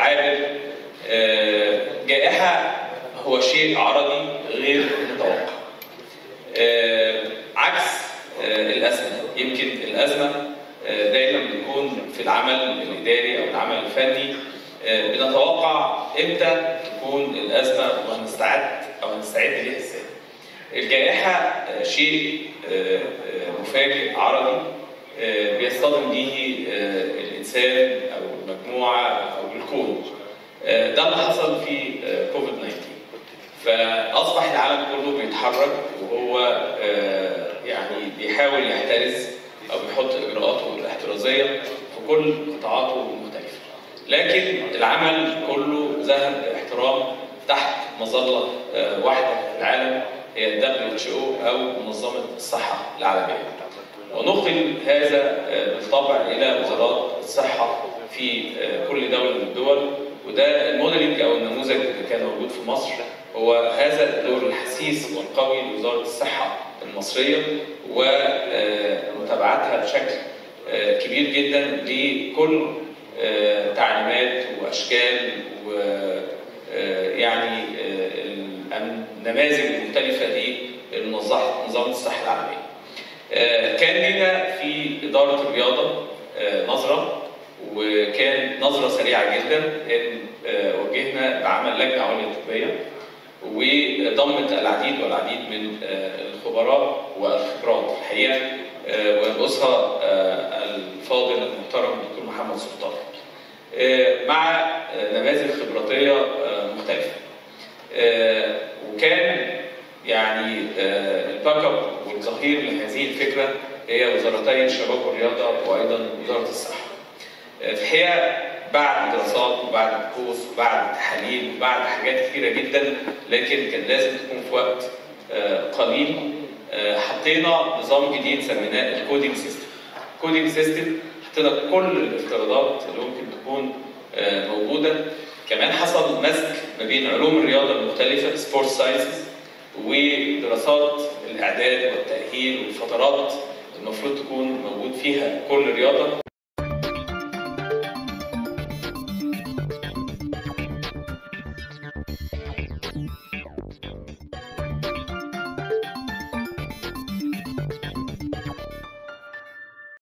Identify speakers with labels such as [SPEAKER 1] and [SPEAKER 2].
[SPEAKER 1] عابر آه، جائحة هو شيء عرضي غير متوقع آه، عكس آه، الأزمة يمكن الأزمة آه، دايما بتكون في العمل الإداري أو العمل الفني آه، بنتوقع إمتى تكون الأزمة وهنستعد أو هنستعد ليها إزاي الجائحة آه، شيء آه، آه، مفاجئ عرضي آه، بيصطدم به آه، الإنسان أو المجموعة أو الكون آه، ده اللي حصل في آه، كوفيد 19 فأصبح العالم كله بيتحرك وهو آه، يعني بيحاول يحترز أو بيحط إجراءاته الاحترازية في كل قطاعاته المختلفة لكن العمل كله ذهب باحترام تحت مظلة آه، واحدة في العالم هي ال WHO أو منظمة الصحة العالمية ونقل هذا آه، بالطبع إلى وزارات الصحة في آه، كل دولة من الدول وده الموديلنج أو النموذج اللي كان موجود في مصر هو هذا الدور الحسيس والقوي لوزارة الصحة المصرية ومتابعتها بشكل آه، كبير جدا لكل آه، تعليمات واشكال و آه، يعني آه، النماذج المختلفه للمنظمه نظام الصحه العالميه. آه، كان لنا في اداره الرياضه آه، نظره وكان نظره سريعه جدا ان آه، وجهنا بعمل لجنه عليا طبيه وضمت العديد والعديد من آه، الخبراء والخبرات الحقيقه آه، ويرأسها آه، الفاضل المحترم الدكتور محمد سلطان آه، مع آه، نماذج خبراتيه آه، مختلفه آه، وكان يعني آه، الباك اب والظهير لهذه الفكره هي وزارتي الشباب والرياضه وايضا وزاره الصحه. آه، في الحقيقه بعد دراسات وبعد بحوث وبعد تحاليل وبعد حاجات كثيره جدا لكن كان لازم تكون في وقت آه، قليل آه، حطينا نظام جديد سميناه الكودينج سيستم. الكودينج سيستم حطينا كل الافتراضات اللي ممكن تكون آه، موجوده كمان حصل مزج ما بين علوم الرياضه المختلفه سبورت ساينسز ودراسات الاعداد والتاهيل والفترات المفروض تكون موجود فيها كل رياضه